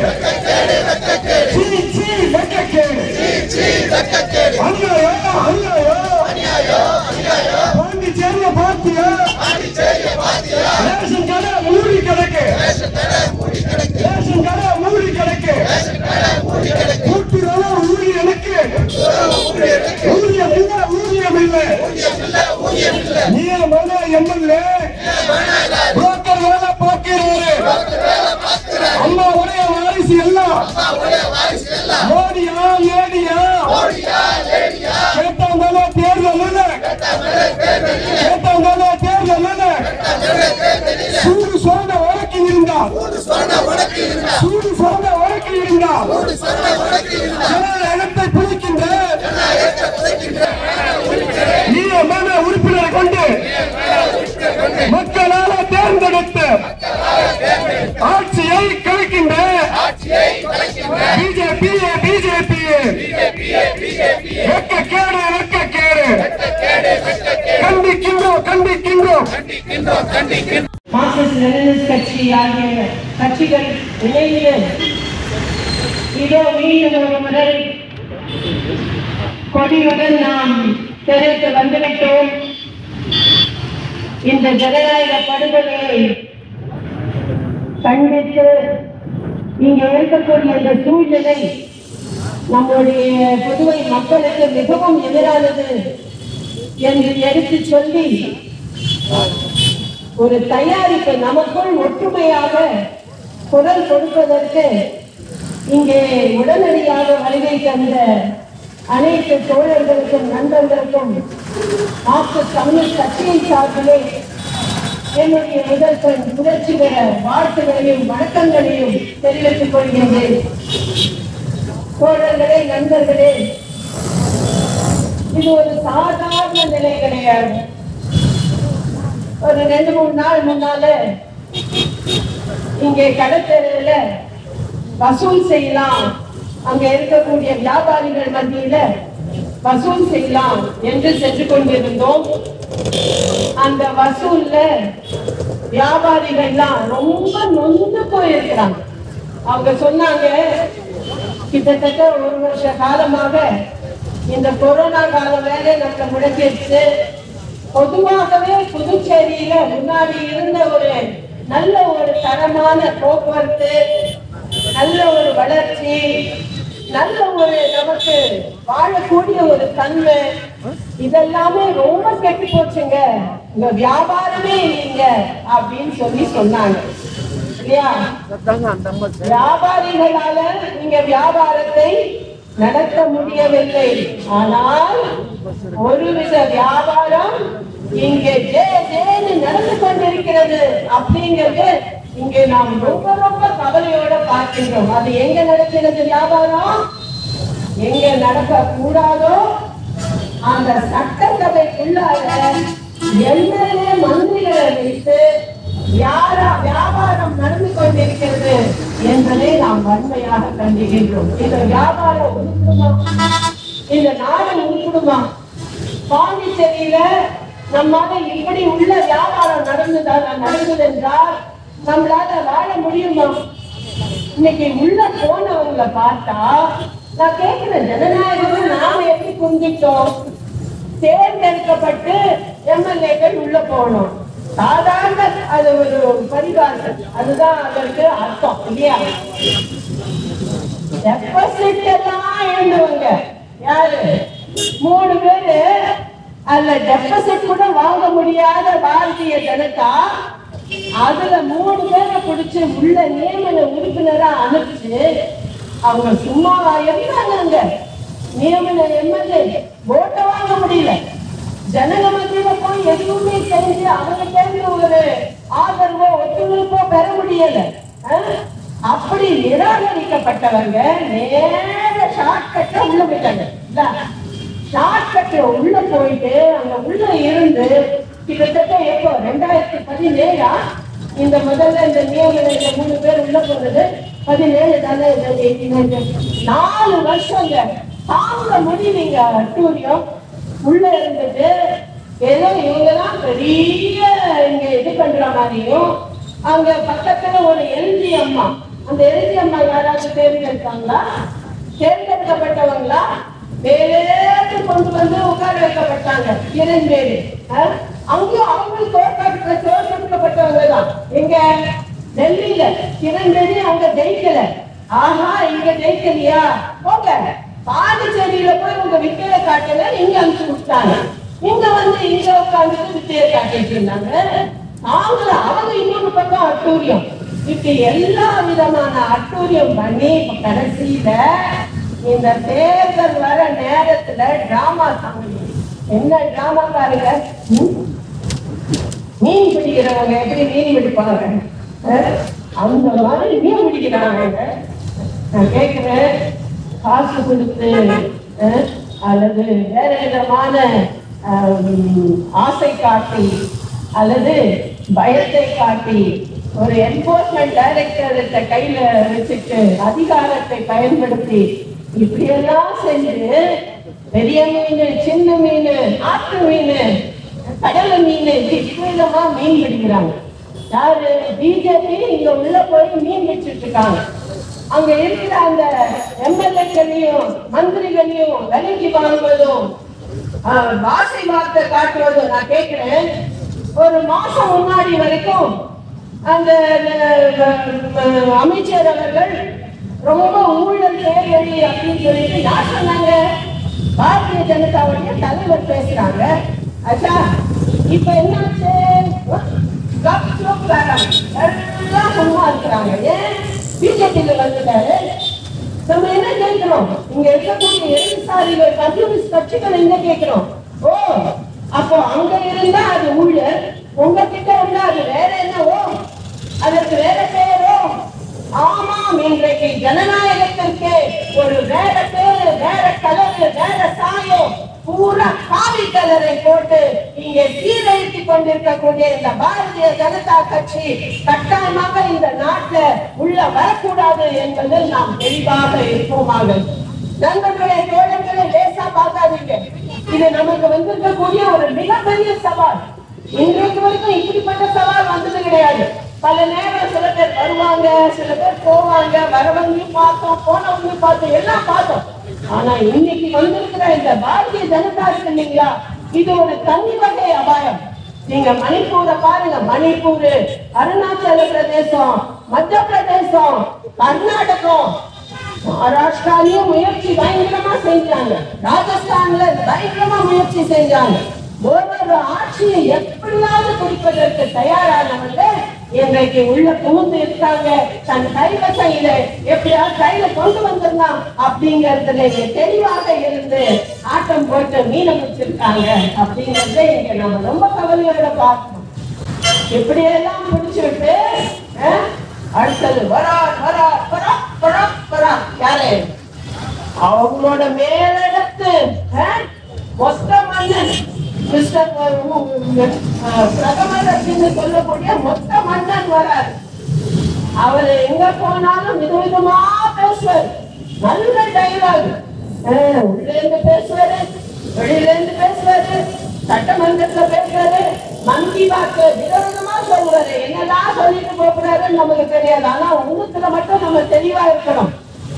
சீ சீ வெட்கக்கேடு அநியாயம் அநியாயம் பாண்டிச்சேரிய பாத்தியா ரேஷன் கடை மூடி கிடக்கு ரேஷன் கடை மூடி கிடக்கு கூட்டுறவு ஊழியனுக்கு ஊதியம் இல்ல ஊதியம் இல்லை நீ மன எம்எல்ஏ புரோக்கர் வேலை பார்க்கிறவரு அம்மாவுடைய வாரிசு எல்லாம் மோடியா லேடியா கேட்டாங்க தேர்தல் கேட்டாங்க தேர்தல் சூடு சொந்த வழக்கு இருந்தால் சூடு சொந்த வழக்கு இருந்தால் ஜனநாயகத்தை பிடிக்கின்ற நியமன உறுப்பினரை கொண்டு மக்களால் தேர்ந்தெடுத்த ஆட்சியை கலைக்கின்ற பிஜேபி பிஜேபி வெக்க கேடு வெக்க கேடு கண்டிக்கின்றோம் கண்டிக்கின்றோம் மார்க்சிஸ்ட் லெனினிஸ்ட் கட்சி ஆகிய கட்சிகள் இணைந்து இதோ மீண்டும் ஒரு முறை கொடியுடன் நாம் தெரிவித்து வந்துவிட்டோம் இந்த ஜனநாயக படுகொலையை கண்டித்து இங்கே இருக்கக்கூடிய இந்த சூழ்நிலை நம்முடைய புதுவை மக்களுக்கு மிகவும் எதிரானது என்று எடுத்து சொல்லி ஒரு தயாரிப்பு நமக்குள் ஒற்றுமையாக குரல் கொடுப்பதற்கு இங்கே உடனடியாக வருகை தந்த அனைத்து தோழர்களுக்கும் நண்பர்களுக்கும் மார்க்சிஸ்ட் கம்யூனிஸ்ட் கட்சியின் சார்பிலே என்னுடைய முதல்வன் புரட்சிகர வாழ்த்துகளையும் வணக்கங்களையும் தெரிவித்துக் கொள்கின்றேன் தோழர்களே நண்பர்களே இது ஒரு சாதாரண நிலை கிடையாது ஒரு ரெண்டு மூணு நாள் முன்னால இங்கே கடத்தெருவில் வசூல் செய்யலாம் அங்க இருக்கக்கூடிய வியாபாரிகள் மத்தியில வசூல் செய்யலாம் என்று சென்று கொண்டிருந்தோம் அந்த வசூல்ல வியாபாரிகள்லாம் ரொம்ப நொந்து போயிருக்கிறாங்க அவங்க சொன்னாங்க கிட்டத்தட்ட ஒரு வருஷ காலமாக இந்த கொரோனா காலம் வேலை நம்மளை முடக்கிடுச்சு பொதுவாகவே புதுச்சேரியில முன்னாடி இருந்த ஒரு நல்ல ஒரு தரமான போக்குவரத்து நல்ல ஒரு வளர்ச்சி நல்ல ஒரு நமக்கு வாழக்கூடிய ஒரு தன்மை இதெல்லாமே ரொம்ப கெட்டு போச்சுங்க உங்க வியாபாரமே இல்லைங்க அப்படின்னு சொல்லி சொன்னாங்க இல்லையா வியாபாரிகளால நீங்க வியாபாரத்தை நடத்த முடியவில்லை ஆனால் ஒருவித வியாபாரம் இங்கே ஜே ஜேன்னு நடந்து கொண்டிருக்கிறது அப்படிங்கிறது இங்கே நாம் ரொம்ப ரொம்ப கவலையோட பார்க்கின்றோம் அது எங்க நடக்கிறது வியாபாரம் எங்க நடக்க கூடாதோ அந்த சட்டசபைக்குள்ளாக எம்எல்ஏ மந்திரிகளை வைத்து யாரா வியாபாரம் நடந்து கொண்டிருக்கிறது என்பதை நாம் வன்மையாக கண்டிக்கின்றோம் இந்த வியாபாரம் உருப்படுமா இந்த நாடு உருப்படுமா பாண்டிச்சேரியில நம்மால இப்படி உள்ள வியாபாரம் நடந்ததா நடந்தது என்றால் நம்மளால வாழ முடியுமா இன்னைக்கு உள்ள போனவங்களை பார்த்தா நான் கேட்கிறேன் ஜனநாயகம் நாம எப்படி புரிஞ்சிட்டோம் தேர்ந்தெடுக்கப்பட்டு எம்எல்ஏக்கள் உள்ள போகணும் சாதாரண அது ஒரு பரிகாரம் அதுதான் அதற்கு அர்த்தம் இல்லையா டெபாசிட் எல்லாம் எழுந்தவங்க யாரு மூணு பேரு அதுல டெபாசிட் கூட வாங்க முடியாத பாரதிய ஜனதா அதுல மூணு பேரை பிடிச்சு உள்ள நியமன உறுப்பினரா அனுப்பிச்சு அவங்க சும்மாவா இருந்தாங்க அங்க நியமன எம்எல்ஏ ஓட்ட வாங்க முடியல ஜனங்க மத்தியில போய் எதுவுமே செஞ்சு அவங்க சேர்ந்து ஒரு ஆதரவோ ஒத்துழைப்போ பெற முடியல அஹ்? அப்படி நிராகரிக்கப்பட்டவங்க நேர ஷார்ட்கட்ல உள்ள போயிட்டாங்க ஷார்ட்கட்ல உள்ள போயிட்டு அங்க உள்ள இருந்து கிட்டத்தட்ட எப்போ ரெண்டாயிரத்தி பதினேழா இந்த முதல்ல இந்த நியமன இந்த மூணு பேர் உள்ள போனது பதினேழு தானே இந்த இந்த நாலு வருஷங்க தாங்க முடியலீங்க அட்டூரியம் உள்ள இருந்துட்டு ஏதோ இவங்கெல்லாம் பெரிய இங்க இது பண்ற மாதிரியும் அங்க பக்கத்துல ஒரு எல்ஜி அம்மா அந்த எழுதி அம்மா யாராவது தேர்ந்தெடுத்தாங்களா தேர்ந்தெடுக்கப்பட்டவங்களா வேலைக்கு கொண்டு வந்து உட்கார வைக்கப்பட்டாங்க இரண்டு பேரு அஹ், அங்கேயும் அவங்களும் தோற்கடிக்க தோற்கடிக்கப்பட்டவங்க தான் எங்க டெல்லியில கிரண் பேடி அங்க ஜெயிக்கல ஆஹா இங்க ஜெயிக்கலையா போங்க பாண்டிச்சேரியில போய் உங்க வித்தையை காட்டல இங்க அனுப்பிச்சு விட்டாங்க இங்க வந்து இங்க உட்கார்ந்துட்டு வித்தையை காட்டிட்டு இருந்தாங்க நாங்களும் அவங்க இன்னொரு பக்கம் அட்டூரியம் இப்படி எல்லா விதமான அட்டூரியம் பண்ணி இப்ப கடைசியில இந்த தேர்தல் வர நேரத்துல டிராமா சாமி என்ன டிராமா பாருங்க ம்? மீன் பிடிக்கிறவங்க எப்படி மீன் பிடிப்பாங்க அஹ்? அந்த மாதிரி மீன் பிடிக்கிறாங்க நான் கேட்கிறேன் காசு கொடுத்து அஹ், அல்லது வேற விதமான ஆம், ஆசை காட்டி அல்லது பயத்தை காட்டி ஒரு என்போர்ஸ்மெண்ட் டைரக்டர்கிட்ட கையில வச்சுட்டு அதிகாரத்தை பயன்படுத்தி இப்படியெல்லாம் செஞ்சு பெரிய மீன் சின்ன மீன் ஆற்று மீன் கடல மீன் விதமா மீன் பிடிக்கிறாங்க யாரு பிஜேபி இங்க உள்ள போய் மீன் பிடிச்சிட்டு இருக்காங்க அங்க இருக்கிற அந்த எம்எல்ஏக்களையும் மந்திரிகளையும் விலைக்கு வாங்குவதும் ஆஹ், வாசை வார்த்தை காட்டுவதும் நான் கேட்கிறேன் ஒரு மாசம் முன்னாடி வரைக்கும் அந்த அஹ், அமைச்சர் அவர்கள் ரொம்ப ஊழல் தேர்வழி அப்படின்னு சொல்லிட்டு யார் சொன்னாங்க பாரதிய ஜனதாவுடைய தலைவர் பேசுறாங்க அச்சா இப்ப என்னாச்சு கப் சுப் வேறாங்க. எல்லாம் சும்மா இருக்கிறாங்க ஏன் பிஜேபியில வந்துட்டாரு நம்ம என்ன கேட்கிறோம் இங்க இருக்கக்கூடிய இடதுசாரிகள் கம்யூனிஸ்ட் கட்சிகள் என்ன கேட்கிறோம் ஓ அப்போ அங்க இருந்தா அது ஊழல் உங்ககிட்ட இருந்தா அது வேற என்னவோ அதற்கு வேற பெயரோ ஆமாம் இன்றைக்கு ஜனநாயகத்திற்கு ஒரு வேற பேரு வேற கலரு வேற சாயம் பூரா காவி கலரை போட்டு இங்கே சீரழித்து கொண்டிருக்கக்கூடிய இந்த பாரதிய ஜனதா கட்சி கட்டாயமாக இந்த நாட்டுல உள்ள வரக்கூடாது என்பதில் நாம் தெளிவாக இருப்போமாக நண்பர்களே தோழர்களே லேசா பார்க்காதீங்க இது நமக்கு வந்திருக்கக்கூடிய ஒரு மிகப்பெரிய சவால் இன்றைக்கு வரைக்கும் இப்படிப்பட்ட சவால் வந்தது கிடையாது பல நேரம் சில பேர் வருவாங்க சில பேர் போவாங்க வரவங்களையும் பார்த்தோம் போனவங்களையும் பார்த்தோம் எல்லாம் பார்த்தோம் ஆனா இன்னைக்கு வந்திருக்கிற இந்த பாரதிய ஜனதா இருக்கு இல்லைங்களா இது ஒரு தனி வகை அபாயம் நீங்க மணிப்பூரை பாருங்க மணிப்பூர் அருணாச்சல பிரதேசம் மத்திய பிரதேசம் கர்நாடகம் மகாராஷ்டிராலையும் முயற்சி பயங்கரமா செஞ்சாங்க ராஜஸ்தான்ல பயங்கரமா முயற்சி செஞ்சாங்க ஒரு ஆட்சியை எப்படியாவது குடிப்பதற்கு தயாரானவங்க இன்றைக்கு உள்ள புகுந்து இருக்காங்க தன் கைவசம் இதை எப்படியாவது கையில கொண்டு வந்துடலாம் அப்படிங்கறதுல இங்க தெளிவாக இருந்து ஆட்டம் போட்டு மீனை முடிச்சிருக்காங்க அப்படிங்கறத இங்க நம்ம ரொம்ப கவலையோட பார்க்கணும் இப்படியெல்லாம் பிடிச்சிட்டு அஹ், அடுத்தது வரா வரா வரா வரா வரா யாரு அவங்களோட மேலிடத்து அஹ், மொத்த மன்னன் மிஸ்டர் அஹ், பிரதமர் அப்படின்னு சொல்லக்கூடிய மொத்த மன்னன் வராரு அவர் எங்க போனாலும் விதவிதமா பேசுவார் நல்ல டைலாக் உள்ள இருந்து பேசுவாரு வெளியில இருந்து பேசுவாரு சட்டமன்றத்துல பேசுவாரு மங்கி வாக்கு விதவிதமா சொல்லுவாரு என்னதான் சொல்லிட்டு போறாருன்னு நமக்கு தெரியாது ஆனா உங்களுக்குல மட்டும் நம்ம தெளிவா இருக்கணும்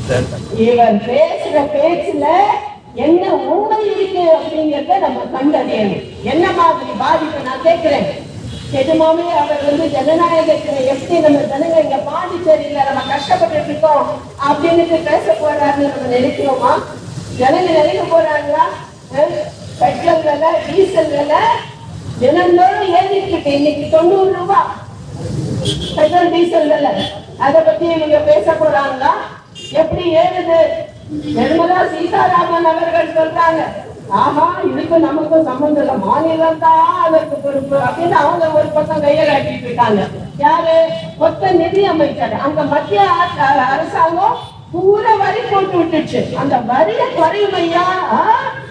இவர் பேசுற பேச்சுல என்ன உண்மை இருக்கு அப்படிங்கறத நம்ம கண்டறியணும் என்ன மாதிரி பாதிப்பு நான் கேட்கிறேன் நிஜமாவே அவர் வந்து ஜனநாயகத்துல எப்படி நம்ம ஜனங்க இங்க பாண்டிச்சேரியில நம்ம கஷ்டப்பட்டு இருக்கோம் அப்படின்னு பேச போறாருன்னு நம்ம நினைக்கிறோமா ஜனங்க நினைக்க போறாங்களா அஹ், பெட்ரோல் விலை டீசல் விலை தினந்தோறும் ஏறிட்டு இருக்கு இன்னைக்கு தொண்ணூறு ரூபாய் பெட்ரோல் டீசல் விலை அத பத்தி இவங்க பேச போறாங்களா எப்படி ஏறுது நிர்மலா சீதாராமன் அவர்கள் சொல்றாங்க ஆமா இதுக்கு நமக்கும் சம்பந்தம் இல்லை மாநிலம் தான் அதற்கு பொறுப்பு அப்படின்னு அவங்க ஒரு பக்கம் கையை காட்டிட்டு இருக்காங்க யாரு மொத்த நிதி அமைச்சர் அங்க மத்திய ஆ- அரசாங்கம் பூரா வரி போட்டு விட்டுச்சு அந்த வரிய குறையும் ஐயா ஆ?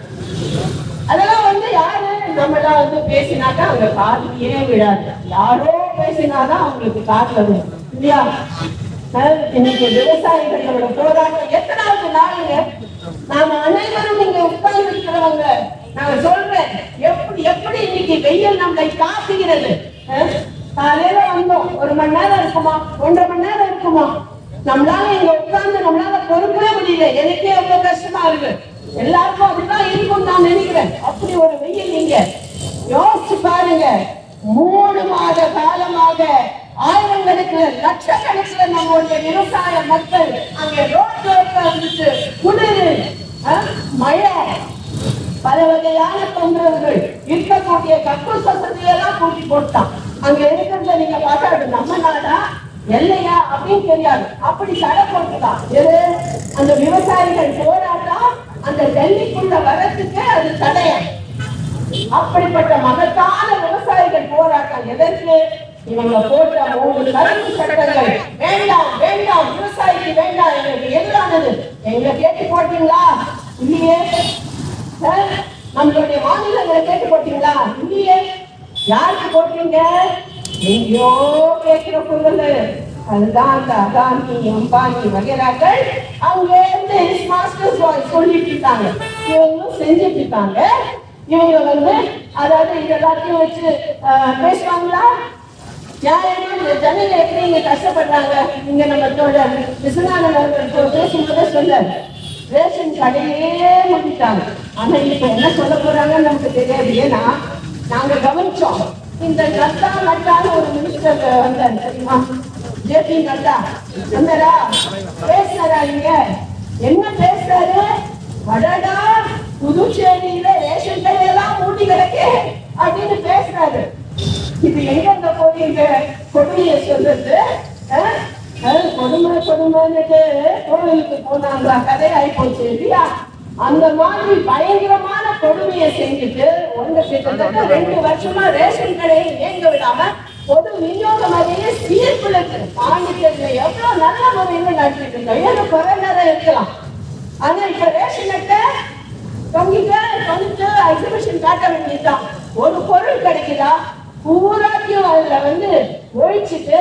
அதெல்லாம் வந்து யாரு நம்மளாம் வந்து பேசினாக்கா அவங்க காதுலயே விழாது யாரோ பேசினாதான் அவங்களுக்கு காதுல விழும் இல்லையா அஹ் இன்னைக்கு விவசாயிகளோட போராட்டம் எத்தனாவது நாளுங்க நாம அனைவரும் இங்க உட்கார்ந்து இருக்கிறவங்க நான் சொல்றேன் எப்படி எப்படி இன்னைக்கு வெயில் நம்மளை காத்துகிறது அஹ் காலையில வந்தோம் ஒரு மணி நேரம் இருக்குமா ஒன்றரை மணி நேரம் இருக்குமா நம்மளால இங்க உட்கார்ந்து நம்மளால பொறுக்கவே முடியல எனக்கே அவ்வளவு கஷ்டமா இருக்கு எல்லாருக்கும் அப்படிதான் இருக்கும் நான் நினைக்கிறேன் அப்படி ஒரு வெயில் நீங்க யோசிச்சு பாருங்க மூணு மாத காலமாக ஆயிரக்கணக்கில் லட்சக்கணக்கில் நம்மளுடைய விவசாய மக்கள் அங்கே ரோட்ல உட்கார்ந்துட்டு குளிர் அஹ், மழை பல வகையான தொந்தரவுகள் இருக்கக்கூடிய கக்கூஸ் வசதியெல்லாம் கூட்டி போட்டான் அங்க இருக்கிறத நீங்க பார்த்தா அது நம்ம நாடா எல்லையா அப்படின்னு தெரியாது அப்படி தடை போட்டுதான் எது அந்த விவசாயிகள் போராட்டம் அந்த டெல்லிக்குள்ள வரத்துக்கு அது தடையம் அப்படிப்பட்ட மகத்தான விவசாயிகள் போராட்டம் எதற்கு இவங்க போட்ட மூணு கருப்பு சட்டங்கள் வேண்டாம் வேண்டாம் விவசாயிக்கு வேண்டாம் எங்களுக்கு எதிரானது எங்க கேட்டு போட்டீங்களா இல்லையே சார், நம்மளுடைய மாநிலங்களை கேட்டு போட்டீங்களா இல்லையே யாருக்கு போட்டீங்க எங்கேயோ கேட்கிற குரல் அதுதான் அந்த அதானி அம்பானி வகைராக்கள் அவங்க இருந்து மாஸ்டர்ஸ் வாய்ஸ் சொல்லிட்டு இருக்காங்க இவங்களும் செஞ்சுட்டு இருக்காங்க இவங்க வந்து அதாவது இது எல்லாத்தையும் வச்சு அஹ், பேசுவாங்களா நியாயமா இந்த ஜனங்க எப்படி இங்க கஷ்டப்படுறாங்க இங்க நம்ம தோழர் விஸ்வநாதன் அவர்கள் பேசும்போது சொல்ல ரேஷன் கடையே முடிட்டாங்க ஆனா இப்ப என்ன சொல்ல போறாங்கன்னு நமக்கு தெரியாது ஏன்னா நாங்க கவனிச்சோம் இந்த நட்டா நட்டான்னு ஒரு மினிஸ்டர் வந்தார் தெரியுமா ஜேபி நட்டா வந்தாரா பேசினாரா இங்க என்ன பேசுறாரு அடடா புதுச்சேரியில ரேஷன் கடையெல்லாம் மூடி கிடக்கே அப்படின்னு பேசுறாரு இது எங்க போய் இங்க கொடுமைய சொல்றது அஹ்? அஹ், கொடுமை கொடுமைன்னுட்டு கோவிலுக்கு போனாங்களா கதை ஆகி போச்சு இல்லையா அந்த மாதிரி பயங்கரமான கொடுமையை செஞ்சுட்டு ஒன்று கிட்டத்தட்ட ரெண்டு வருஷமா ரேஷன் கடையை இயங்க விடாம பொது விநியோக முறையை சீர்குலைச்சு பாண்டிச்சேரியில எவ்வளவு நல்ல முறையில நடத்திட்டு இருக்கோம் ஏதோ குறை நேரம் இருக்கலாம் ஆனா இப்ப ரேஷன் அட்டை தொங்கிக்க தொங்கிட்டு எக்ஸிபிஷன் காட்ட வேண்டியதுதான் ஒரு பொருள் கிடைக்குதா பூராத்தையும் அதுல வந்து ஒழிச்சிட்டு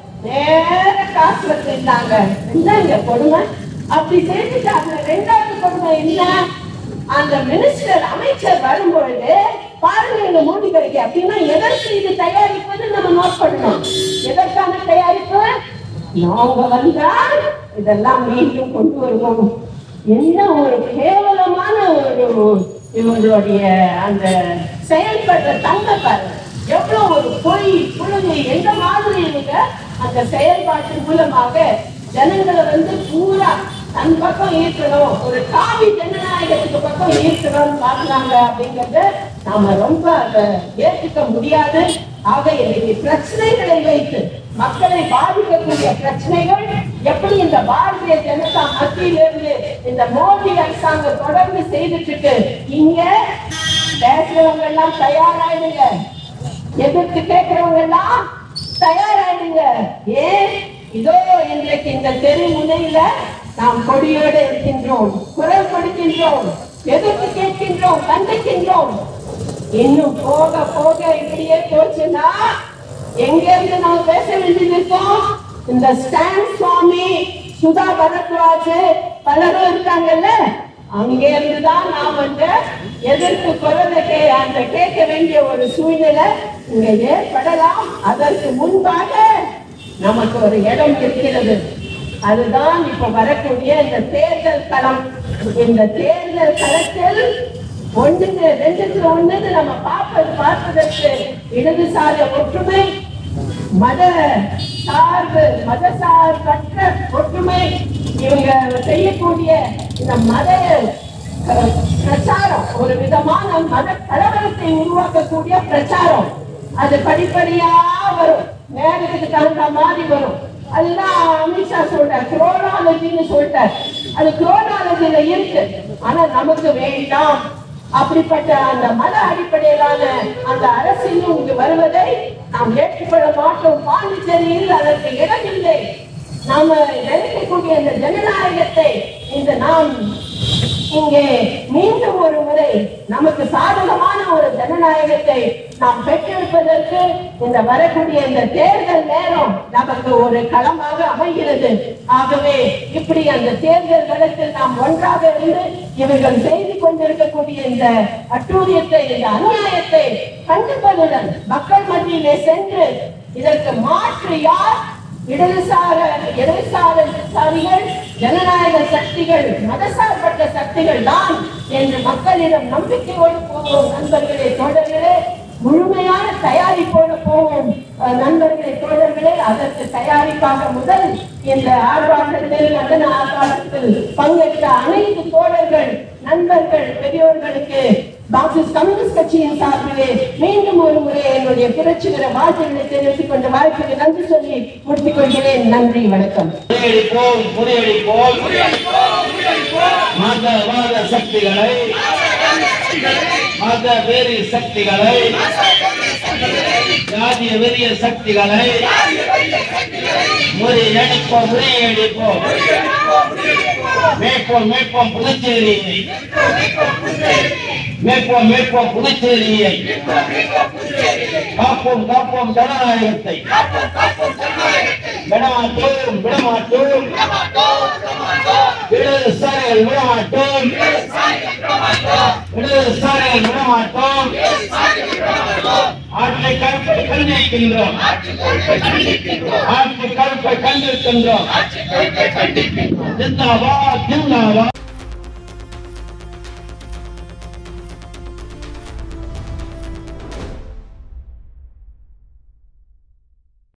நேர காசு வச்சிருந்தாங்க என்ன இங்க கொடுமை அப்படி செஞ்சுட்டு அதுல ரெண்டாவது கொடுமை என்ன அந்த மினிஸ்டர் அமைச்சர் வரும்பொழுது பாருங்க இங்க மூடி கிடைக்கு அப்படின்னா எதற்கு இது தயாரிப்பது நம்ம நோட் பண்ணணும் எதற்கான தயாரிப்பு நாங்க வந்தால் இதெல்லாம் மீண்டும் கொண்டு வருவோம் என்ன ஒரு கேவலமான ஒரு இவங்களுடைய அந்த செயல்படுற தன்மை பாருங்க எவ்வளவு ஒரு பொய் புழுகு எந்த மாதிரி இவங்க அந்த செயல்பாட்டு மூலமாக ஜனங்களை வந்து பூரா தன் பக்கம் ஈர்க்கணும் ஒரு காவி ஜனநாயகத்துக்கு பக்கம் ஈர்க்கணும்னு பாக்குறாங்க அப்படிங்கறத நாம ரொம்ப அதை ஏற்றுக்க முடியாது ஆக இன்னைக்கு பிரச்சனைகளை வைத்து மக்களை பாதிக்கக்கூடிய பிரச்சனைகள் எப்படி இந்த பாரதிய ஜனதா மத்தியிலிருந்து இந்த மோடி அரசாங்கம் தொடர்ந்து செய்துட்டு இருக்கு இங்க பேசுறவங்க எல்லாம் தயாராயிடுங்க எதிர்த்து கேட்கிறவங்க எல்லாம் தயாராயிடுங்க ஏன் இதோ இன்றைக்கு இந்த தெரு முனையில நாம் கொடியோடு இருக்கின்றோம் குரல் கொடுக்கின்றோம் எதிர்த்து கேட்கின்றோம் கண்டிக்கின்றோம் இன்னும் போக போக இப்படியே போச்சுன்னா எங்க இருந்து நம்ம பேச வேண்டியது இருக்கும் இந்த ஸ்டான் சுவாமி சுதா பரத்வாஜ் பலரும் இருக்காங்கல்ல அங்க இருந்துதான் நாம் வந்து எதிர்த்து குரலை கே அந்த கேட்க வேண்டிய ஒரு சூழ்நிலை இங்க ஏற்படலாம் அதற்கு முன்பாக நமக்கு ஒரு இடம் இருக்கிறது அதுதான் இப்ப வரக்கூடிய இந்த தேர்தல் களம் இந்த தேர்தல் களத்தில் ஒண்ணுக்கு ரெண்டுக்கு ஒண்ணுன்னு நம்ம பார்ப்பது பார்ப்பதற்கு இடதுசாரி ஒற்றுமை மத சார்பு மத சார்பற்ற ஒற்றுமை இவங்க செய்யக்கூடிய இந்த மத அஹ், பிரச்சாரம் ஒரு விதமான மத கலவரத்தை உருவாக்கக்கூடிய பிரச்சாரம் அது படிப்படியா வரும் நேரத்துக்கு தகுந்த மாதிரி வரும் அதுதான் அமித்ஷா சொல்றார் குரோனாலஜின்னு சொல்லிட்டார் அது குரோனாலஜில இருக்கு ஆனா நமக்கு வேண்டாம் அப்படிப்பட்ட அந்த மத அடிப்படையிலான அந்த அரசியல் இங்கு வருவதை நாம் ஏற்றுக்கொள்ள மாட்டோம் பாண்டிச்சேரியில் அதற்கு இடமில்லை நாம நினைக்கக்கூடிய இந்த ஜனநாயகத்தை இந்த நாம் இங்கே மீண்டும் ஒரு முறை நமக்கு சாதகமான ஒரு ஜனநாயகத்தை நாம் பெற்றெடுப்பதற்கு இந்த வரக்கூடிய இந்த தேர்தல் நேரம் நமக்கு ஒரு களமாக அமைகிறது ஆகவே இப்படி அந்த தேர்தல் களத்தில் நாம் ஒன்றாக இருந்து இவர்கள் செய்து கொண்டிருக்கக்கூடிய இந்த அட்டூழியத்தை இந்த அநியாயத்தை கண்டிப்பதுடன் மக்கள் மத்தியிலே சென்று இதற்கு மாற்று யார் இடதுசார இடதுசாரிகள் ஜனநாயக சக்திகள் மதசார்பற்ற சக்திகள் தான் என்று மக்களிடம் நம்பிக்கையோடு போவோம் நண்பர்களே தோழர்களே முழுமையான தயாரிப்போடு போவோம் அஹ், நண்பர்களே தோழர்களே அதற்கு தயாரிப்பாக முதல் இந்த ஆர்ப்பாட்டத்தில் நடன ஆர்ப்பாட்டத்தில் பங்கேற்ற அனைத்து தோழர்கள் நண்பர்கள் பெரியோர்களுக்கு மார்க்சிஸ்ட் கம்யூனிஸ்ட் கட்சியின் சார்பிலே மீண்டும் ஒரு முறை என்னுடைய புரட்சிகர வாழ்த்துக்களை தெரிவித்துக் கொண்ட வாய்ப்புக்கு நன்றி சொல்லி முடித்துக் கொள்கிறேன் நன்றி வணக்கம் முறியடிப்போம் முறியடிப்போம் மதவாத சக்திகளை மத வெறி சக்திகளை ஜாதிய வெறிய சக்திகளை முறியடிப்போம் முறியடிப்போம் மேற்போம் மேற்போம் புதுச்சேரியை மேற்போம் மேற்போம் புதுச்சேரியை காப்போம் காப்போம் ஜனநாயகத்தை விடமாட்டோம் விடமாட்டோம் இடதுசாரிகள் விடமாட்டோம் இடதுசாரிகள் விடமாட்டோம் ஆற்றை கருப்பை கண்டிருக்கின்றோம் ஆற்றை கருப்பை கண்டிருக்கின்றோம் ஜிந்தாபாத் ஜிந்தாபாத்